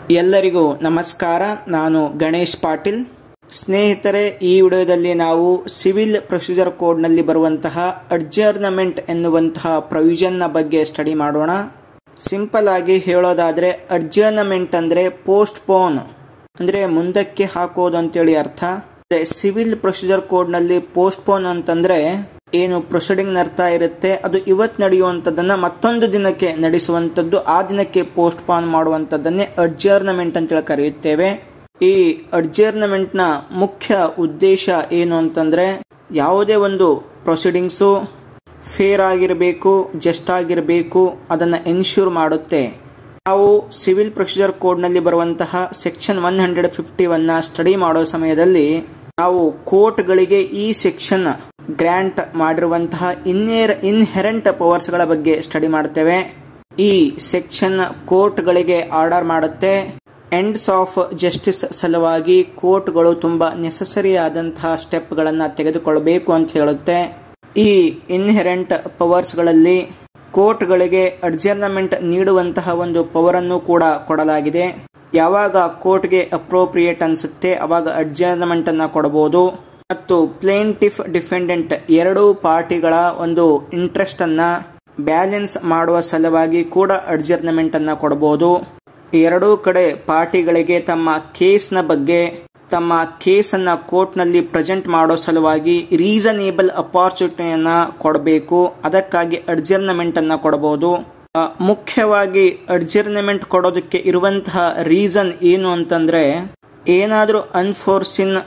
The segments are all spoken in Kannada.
ಎಲ್ಲರಿಗೂ ನಮಸ್ಕಾರ ನಾನು ಗಣೇಶ್ ಪಾಟೀಲ್ ಸ್ನೇಹಿತರೆ ಈ ವಿಡಿಯೋದಲ್ಲಿ ನಾವು ಸಿವಿಲ್ ಪ್ರೊಸೀಜರ್ ಕೋಡ್ನಲ್ಲಿ ಬರುವಂತಹ ಅಡ್ಜರ್ನಮೆಂಟ್ ಎನ್ನುವಂತಹ ಪ್ರೊವಿಷನ್ನ ಬಗ್ಗೆ ಸ್ಟಡಿ ಮಾಡೋಣ ಸಿಂಪಲ್ ಆಗಿ ಹೇಳೋದಾದ್ರೆ ಅಡ್ಜರ್ನಮೆಂಟ್ ಅಂದ್ರೆ ಪೋಸ್ಟ್ ಪೋನ್ ಅಂದ್ರೆ ಮುಂದಕ್ಕೆ ಹಾಕೋದು ಅಂತೇಳಿ ಅರ್ಥ ಅಂದ್ರೆ ಸಿವಿಲ್ ಪ್ರೊಸೀಜರ್ ಕೋಡ್ನಲ್ಲಿ ಪೋಸ್ಟ್ ಪೋನ್ ಅಂತಂದ್ರೆ ಏನು ಪ್ರೊಸೀಡಿಂಗ್ ಅರ್ಥ ಇರುತ್ತೆ ಅದು ಇವತ್ತು ನಡೆಯುವಂಥದ್ದನ್ನ ಮತ್ತೊಂದು ದಿನಕ್ಕೆ ನಡೆಸುವಂಥದ್ದು ಆ ದಿನಕ್ಕೆ ಪೋಸ್ಟ್ ಪಾನ್ ಮಾಡುವಂಥದ್ದನ್ನೇ ಅಡ್ಜರ್ನಮೆಂಟ್ ಅಂತೇಳಿ ಕರೆಯುತ್ತೇವೆ ಈ ಅಡ್ಜರ್ನಮೆಂಟ್ ನ ಮುಖ್ಯ ಉದ್ದೇಶ ಏನು ಅಂತಂದ್ರೆ ಯಾವುದೇ ಒಂದು ಪ್ರೊಸೀಡಿಂಗ್ಸು ಫೇರ್ ಆಗಿರಬೇಕು ಜಸ್ಟ್ ಆಗಿರಬೇಕು ಅದನ್ನ ಎನ್ಶ್ಯೂರ್ ಮಾಡುತ್ತೆ ನಾವು ಸಿವಿಲ್ ಪ್ರೊಸೀಜರ್ ಕೋಡ್ನಲ್ಲಿ ಬರುವಂತಹ ಸೆಕ್ಷನ್ ಒನ್ ಹಂಡ್ರೆಡ್ ಫಿಫ್ಟಿ ಒನ್ನ ಸ್ಟಡಿ ಮಾಡೋ ಸಮಯದಲ್ಲಿ ನಾವು ಕೋರ್ಟ್ಗಳಿಗೆ ಈ ಸೆಕ್ಷನ್ ಗ್ರ್ಯಾಂಟ್ ಮಾಡಿರುವಂತಹ ಇನ್ನೇರ್ ಇನ್ಹೆರೆಂಟ್ ಪವರ್ಸ್ಗಳ ಬಗ್ಗೆ ಸ್ಟಡಿ ಮಾಡ್ತೇವೆ ಈ ಸೆಕ್ಷನ್ ಕೋರ್ಟ್ಗಳಿಗೆ ಆರ್ಡರ್ ಮಾಡುತ್ತೆ ಎಂಡ್ಸ್ ಆಫ್ ಜಸ್ಟಿಸ್ ಸಲುವಾಗಿ ಕೋರ್ಟ್ಗಳು ತುಂಬಾ ನೆಸಸರಿ ಆದಂತಹ ಸ್ಟೆಪ್ಗಳನ್ನು ತೆಗೆದುಕೊಳ್ಳಬೇಕು ಅಂತ ಹೇಳುತ್ತೆ ಈ ಇನ್ಹೆರೆಂಟ್ ಪವರ್ಸ್ಗಳಲ್ಲಿ ಕೋರ್ಟ್ಗಳಿಗೆ ಅಡ್ಜರ್ನಮೆಂಟ್ ನೀಡುವಂತಹ ಒಂದು ಪವರ್ ಅನ್ನು ಕೂಡ ಕೊಡಲಾಗಿದೆ ಯಾವಾಗ ಕೋರ್ಟ್ಗೆ ಅಪ್ರೋಪ್ರಿಯೇಟ್ ಅನ್ಸುತ್ತೆ ಅವಾಗ ಅಡ್ಜರ್ನಮೆಂಟ್ ಅನ್ನ ಕೊಡಬಹುದು ಮತ್ತು ಪ್ಲೇಂಟಿಫ್ ಡಿಫೆಂಡೆಂಟ್ ಎರಡೂ ಪಾರ್ಟಿಗಳ ಒಂದು ಇಂಟ್ರೆಸ್ಟ್ ಅನ್ನ ಬ್ಯಾಲೆನ್ಸ್ ಮಾಡುವ ಸಲುವಾಗಿ ಕೂಡ ಅಡ್ಜರ್ನಮೆಂಟ್ ಅನ್ನ ಕೊಡಬಹುದು ಎರಡೂ ಕಡೆ ಪಾರ್ಟಿಗಳಿಗೆ ತಮ್ಮ ಕೇಸ್ನ ಬಗ್ಗೆ ತಮ್ಮ ಕೇಸನ್ನ ಕೋರ್ಟ್ನಲ್ಲಿ ಪ್ರೆಸೆಂಟ್ ಮಾಡೋ ಸಲುವಾಗಿ ರೀಸನೇಬಲ್ ಅಪಾರ್ಚುನಿಟಿಯನ್ನ ಕೊಡಬೇಕು ಅದಕ್ಕಾಗಿ ಅಡ್ಜರ್ನಮೆಂಟ್ ಅನ್ನ ಕೊಡಬಹುದು ಮುಖ್ಯವಾಗಿ ಅಡ್ಜರ್ನಮೆಂಟ್ ಕೊಡೋದಕ್ಕೆ ಇರುವಂತಹ ರೀಸನ್ ಏನು ಅಂತಂದ್ರೆ ಏನಾದರೂ ಅನ್ಫೋರ್ಸಿನ್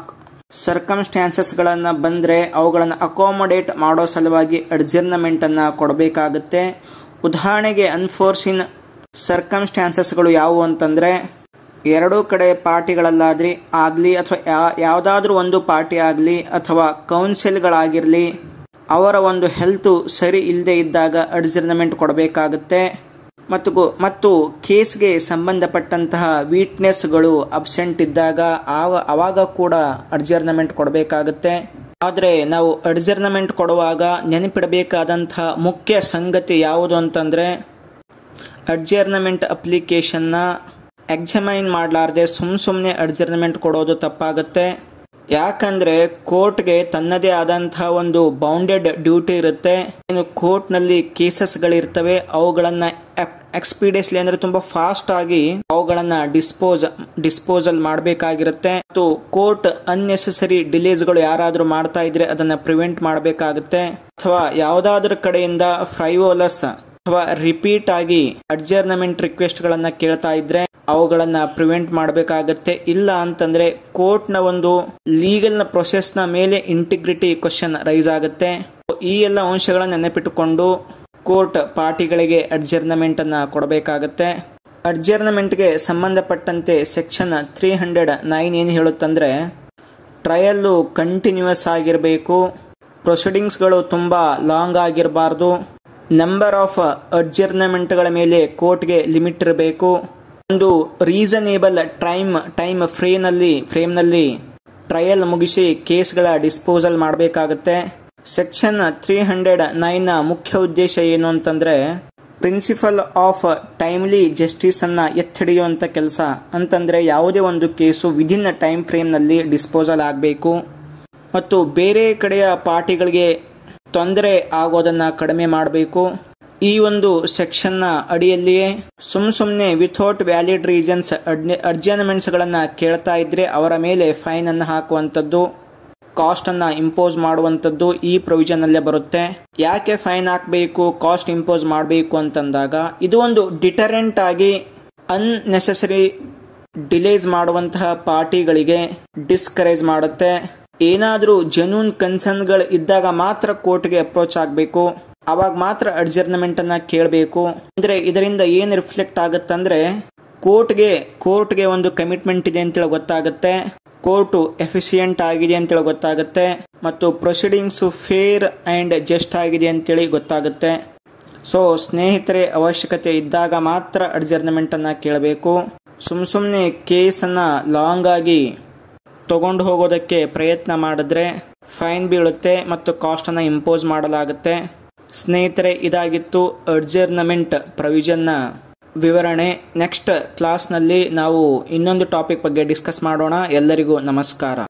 ಸರ್ಕಮ್ಸ್ಟ್ಯಾನ್ಸಸ್ ಗಳನ್ನ ಬಂದ್ರೆ ಅವುಗಳನ್ನು ಅಕಾಮಡೇಟ್ ಮಾಡೋ ಸಲುವಾಗಿ ಅಡ್ಜರ್ನಮೆಂಟ್ ಅನ್ನ ಕೊಡಬೇಕಾಗುತ್ತೆ ಉದಾಹರಣೆಗೆ ಅನ್ಫೋರ್ಸಿನ್ ಸರ್ಕಮ್ಸ್ಟ್ಯಾನ್ಸಸ್ಗಳು ಯಾವುವು ಅಂತಂದ್ರೆ ಎರಡೂ ಕಡೆ ಪಾರ್ಟಿಗಳಲ್ಲಾದ್ರಿ ಆಗಲಿ ಅಥವಾ ಯಾವುದಾದ್ರೂ ಒಂದು ಪಾರ್ಟಿ ಆಗಲಿ ಅಥವಾ ಕೌನ್ಸಿಲ್ಗಳಾಗಿರಲಿ ಅವರ ಒಂದು ಹೆಲ್ತ್ ಸರಿ ಇಲ್ಲದೆ ಇದ್ದಾಗ ಅಡ್ಜರ್ನಮೆಂಟ್ ಕೊಡಬೇಕಾಗುತ್ತೆ ಮತ್ತು ಮತ್ತು ಕೇಸ್ಗೆ ಸಂಬಂಧಪಟ್ಟಂತಹ ವೀಟ್ನೆಸ್ಗಳು ಅಬ್ಸೆಂಟ್ ಇದ್ದಾಗ ಆಗ ಅವಾಗ ಕೂಡ ಅಡ್ಜರ್ನಮೆಂಟ್ ಕೊಡಬೇಕಾಗುತ್ತೆ ಆದರೆ ನಾವು ಅಡ್ಜರ್ನಮೆಂಟ್ ಕೊಡುವಾಗ ನೆನಪಿಡಬೇಕಾದಂತಹ ಮುಖ್ಯ ಸಂಗತಿ ಯಾವುದು ಅಂತಂದ್ರೆ ಅಡ್ಜರ್ನಮೆಂಟ್ ಅಪ್ಲಿಕೇಶನ್ನ ಎಕ್ಸಾಮೈನ್ ಮಾಡಲಾರ್ದೆ ಸುಮ್ ಸುಮ್ಮನೆ ಅಡ್ಜರ್ನಮೆಂಟ್ ಕೊಡೋದು ತಪ್ಪಾಗುತ್ತೆ ಯಾಕಂದ್ರೆ ಕೋರ್ಟ್ಗೆ ತನ್ನದೇ ಆದಂತಹ ಒಂದು ಬೌಂಡೆಡ್ ಡ್ಯೂಟಿ ಇರುತ್ತೆ ಏನು ಕೋರ್ಟ್ನಲ್ಲಿ ಕೇಸಸ್ಗಳಿರ್ತವೆ ಅವುಗಳನ್ನ ಎಕ್ಸ್ಪೀಡಿಯಸ್ಲಿ ಅಂದ್ರೆ ತುಂಬಾ ಫಾಸ್ಟ್ ಆಗಿ ಅವುಗಳನ್ನ ಡಿಸ್ಪೋಸ್ ಡಿಸ್ಪೋಸಲ್ ಮಾಡಬೇಕಾಗಿರುತ್ತೆ ಮತ್ತು ಕೋರ್ಟ್ ಅನ್ನೆಸೆಸರಿ ಡಿಲೇಸ್ಗಳು ಯಾರಾದ್ರೂ ಮಾಡ್ತಾ ಇದ್ರೆ ಅದನ್ನ ಪ್ರಿವೆಂಟ್ ಮಾಡಬೇಕಾಗುತ್ತೆ ಅಥವಾ ಯಾವುದಾದ್ರೂ ಕಡೆಯಿಂದ ಫ್ರೈವೋಲಸ್ ಅಥವಾ ರಿಪೀಟ್ ಆಗಿ ಅಡ್ಜರ್ನಮೆಂಟ್ ರಿಕ್ವೆಸ್ಟ್ ಗಳನ್ನ ಕೇಳ್ತಾ ಇದ್ರೆ ಅವುಗಳನ್ನ ಪ್ರಿವೆಂಟ್ ಮಾಡಬೇಕಾಗತ್ತೆ ಇಲ್ಲ ಅಂತಂದ್ರೆ ಕೋರ್ಟ್ ನ ಒಂದು ಲೀಗಲ್ ನ ಪ್ರೊಸೆಸ್ ನ ಮೇಲೆ ಇಂಟಿಗ್ರಿಟಿ ಕ್ವಶನ್ ರೈಸ್ ಆಗುತ್ತೆ ಈ ಎಲ್ಲ ಅಂಶಗಳನ್ನ ನೆನಪಿಟ್ಟುಕೊಂಡು ಕೋರ್ಟ್ ಪಾರ್ಟಿಗಳಿಗೆ ಅಡ್ಜರ್ನಮೆಂಟ್ ಅನ್ನ ಕೊಡಬೇಕಾಗತ್ತೆ ಅಡ್ಜರ್ನಮೆಂಟ್ಗೆ ಸಂಬಂಧಪಟ್ಟಂತೆ ಸೆಕ್ಷನ್ ತ್ರೀ ಹಂಡ್ರೆಡ್ ನೈನ್ ಏನು ಹೇಳುತ್ತಂದ್ರೆ ಟ್ರಯಲ್ಲು ಕಂಟಿನ್ಯೂಸ್ ಆಗಿರಬೇಕು ಪ್ರೊಸೀಡಿಂಗ್ಸ್ಗಳು ತುಂಬಾ ಲಾಂಗ್ ಆಗಿರಬಾರ್ದು ನಂಬರ್ ಆಫ್ ಅಡ್ಜರ್ನಮೆಂಟ್ಗಳ ಮೇಲೆ ಕೋರ್ಟ್ಗೆ ಲಿಮಿಟ್ ಇರಬೇಕು ಒಂದು ರೀಸನೇಬಲ್ ಟೈಮ್ ಟೈಮ್ ಫ್ರೇಮ್ನಲ್ಲಿ ಫ್ರೇಮ್ನಲ್ಲಿ ಟ್ರಯಲ್ ಮುಗಿಸಿ ಕೇಸ್ಗಳ ಡಿಸ್ಪೋಸಲ್ ಮಾಡಬೇಕಾಗುತ್ತೆ ಸೆಕ್ಷನ್ ತ್ರೀ ಹಂಡ್ರೆಡ್ ನೈನ್ನ ಮುಖ್ಯ ಉದ್ದೇಶ ಏನು ಅಂತಂದ್ರೆ ಪ್ರಿನ್ಸಿಪಲ್ ಆಫ್ ಟೈಮ್ಲಿ ಜಸ್ಟಿಸ್ ಅನ್ನ ಎತ್ತಿಡಿಯುವಂತ ಕೆಲಸ ಅಂತಂದ್ರೆ ಯಾವುದೇ ಒಂದು ಕೇಸು ವಿದಿನ್ ಟೈಮ್ ಫ್ರೇಮ್ನಲ್ಲಿ ಡಿಸ್ಪೋಸಲ್ ಆಗಬೇಕು ಮತ್ತು ಬೇರೆ ಕಡೆಯ ಪಾರ್ಟಿಗಳಿಗೆ ತೊಂದರೆ ಆಗೋದನ್ನ ಕಡಿಮೆ ಮಾಡಬೇಕು ಈ ಒಂದು ಸೆಕ್ಷನ್ ನ ಅಡಿಯಲ್ಲಿಯೇ ಸುಮ್ ಸುಮ್ನೆ ವಿಥೌಟ್ ವ್ಯಾಲಿಡ್ ರೀಸನ್ಸ್ ಅಡ್ಜರ್ನಮೆಂಟ್ಸ್ ಗಳನ್ನ ಕೇಳ್ತಾ ಇದ್ರೆ ಅವರ ಮೇಲೆ ಫೈನ್ ಅನ್ನು ಹಾಕುವಂತದ್ದು ಕಾಸ್ಟ್ ಅನ್ನ ಇಂಪೋಸ್ ಮಾಡುವಂತದ್ದು ಈ ಪ್ರೊವಿಷನ್ ಅಲ್ಲೇ ಬರುತ್ತೆ ಯಾಕೆ ಫೈನ್ ಹಾಕಬೇಕು ಕಾಸ್ಟ್ ಇಂಪೋಸ್ ಮಾಡಬೇಕು ಅಂತಂದಾಗ ಇದು ಒಂದು ಡಿಟರೆಂಟ್ ಆಗಿ ಅನ್ನೆಸೆಸರಿ ಡಿಲೇಸ್ ಮಾಡುವಂತಹ ಪಾರ್ಟಿಗಳಿಗೆ ಡಿಸ್ಕರೇಜ್ ಮಾಡುತ್ತೆ ಏನಾದರೂ ಜೆನ್ಯೂನ್ ಕನ್ಸರ್ನ್ಗಳು ಇದ್ದಾಗ ಮಾತ್ರ ಕೋರ್ಟ್ಗೆ ಅಪ್ರೋಚ್ ಆಗಬೇಕು ಅವಾಗ ಮಾತ್ರ ಅಡ್ಜರ್ನಮೆಂಟ್ ಅನ್ನ ಕೇಳಬೇಕು ಅಂದ್ರೆ ಇದರಿಂದ ಏನ್ ರಿಫ್ಲೆಕ್ಟ್ ಆಗುತ್ತಂದ್ರೆ ಕೋರ್ಟ್ಗೆ ಕೋರ್ಟ್ಗೆ ಒಂದು ಕಮಿಟ್ಮೆಂಟ್ ಇದೆ ಅಂತೇಳಿ ಗೊತ್ತಾಗುತ್ತೆ ಕೋರ್ಟು ಎಫಿಷಿಯಂಟ್ ಆಗಿದೆ ಅಂತೇಳಿ ಗೊತ್ತಾಗುತ್ತೆ ಮತ್ತು ಪ್ರೊಸೀಡಿಂಗ್ಸ್ ಫೇರ್ ಅಂಡ್ ಜಸ್ಟ್ ಆಗಿದೆ ಅಂತೇಳಿ ಗೊತ್ತಾಗುತ್ತೆ ಸೊ ಸ್ನೇಹಿತರೆ ಅವಶ್ಯಕತೆ ಇದ್ದಾಗ ಮಾತ್ರ ಅಡ್ಜರ್ನಮೆಂಟ್ ಅನ್ನ ಕೇಳಬೇಕು ಸುಮ್ ಸುಮ್ಮನೆ ಕೇಸನ್ನ ಲಾಂಗ್ ಆಗಿ ತಗೊಂಡು ಹೋಗೋದಕ್ಕೆ ಪ್ರಯತ್ನ ಮಾಡಿದ್ರೆ ಫೈನ್ ಬೀಳುತ್ತೆ ಮತ್ತು ಕಾಸ್ಟನ್ನು ಇಂಪೋಸ್ ಮಾಡಲಾಗುತ್ತೆ ಸ್ನೇಹಿತರೆ ಇದಾಗಿತ್ತು ಅಡ್ಜರ್ನಮೆಂಟ್ ಪ್ರೊವಿಷನ್ನ ವಿವರಣೆ ನೆಕ್ಸ್ಟ್ ಕ್ಲಾಸ್ನಲ್ಲಿ ನಾವು ಇನ್ನೊಂದು ಟಾಪಿಕ್ ಬಗ್ಗೆ ಡಿಸ್ಕಸ್ ಮಾಡೋಣ ಎಲ್ಲರಿಗೂ ನಮಸ್ಕಾರ